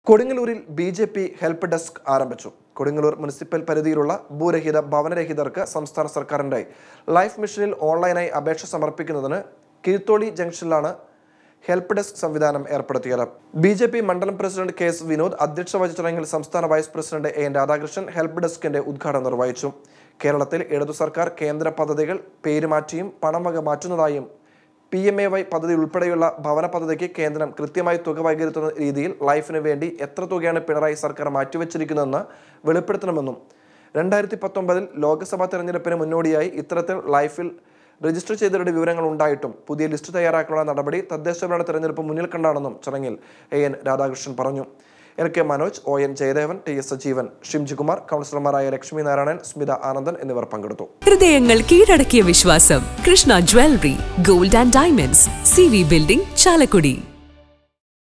കൊടുങ്ങല്ലൂരിൽ B J P help desk ആരംഭിച്ചു Kodungallur municipal പരിധിയിലുള്ള ഭൂരഹിത ഭവനരഹിതർക്ക് സംസ്ഥാന സർക്കാരിന്റെ ലൈഫ് മിഷനിൽ ഓൺലൈനായി അപേക്ഷ സമർപ്പിക്കുന്നതിന് കിഴുത്തോളി ജംഗ്ഷനിലാണ് ഹെൽപ്പ് ഡെസ്ക് സംവിധാനം ഏർപ്പെടുത്തിയത് ബി ജെ പി മണ്ഡലം പ്രസിഡന്റ് കെ എസ് വിനോദ് അധ്യക്ഷ വഹിച്ച ചടങ്ങിൽ സംസ്ഥാന vice president A N Radhakrishnan help ഡെസ്കിന്റെ ഉദ്ഘാടനം നിർവഹിച്ചു കേരളത്തിൽ ഇടതു സർക്കാർ കേന്ദ്ര പദ്ധതികൾ പേരുമാറ്റിയും പണം വക മാറ്റുന്നതായും പി എം എ വൈ പദ്ധതി ഉൾപ്പെടെയുള്ള ഭവന പദ്ധതിക്ക് കേന്ദ്രം കൃത്യമായി തുക വൈകരുത്തുന്ന രീതിയിൽ ലൈഫിന് വേണ്ടി എത്ര തുകയാണ് പിണറായി സർക്കാർ മാറ്റിവെച്ചിരിക്കുന്നതെന്ന് വെളിപ്പെടുത്തണമെന്നും രണ്ടായിരത്തി പത്തൊമ്പതിൽ ലോക്സഭാ തെരഞ്ഞെടുപ്പിന് മുന്നോടിയായി ഇത്തരത്തിൽ ലൈഫിൽ രജിസ്റ്റർ ചെയ്തവരുടെ വിവരങ്ങൾ ഉണ്ടായിട്ടും പുതിയ ലിസ്റ്റ് തയ്യാറാക്കാനുള്ള നടപടി തദ്ദേശ ഭരണ തെരഞ്ഞെടുപ്പ് മുന്നിൽ കണ്ടാണെന്നും ചടങ്ങിൽ എ എൻ രാധാകൃഷ്ണൻ പറഞ്ഞു L K Manoj O N Jayadevan T S Sajeevan Shimjikumar കൗൺസിലർമാരായ ലക്ഷ്മി നാരായണൻ സ്മിത ആനന്ദൻ എന്നിവർ പങ്കെടുത്തു ഹൃദയങ്ങൾ കീഴടക്കിയ വിശ്വാസം Krishna jewellery gold and diamonds C V building Chalakudy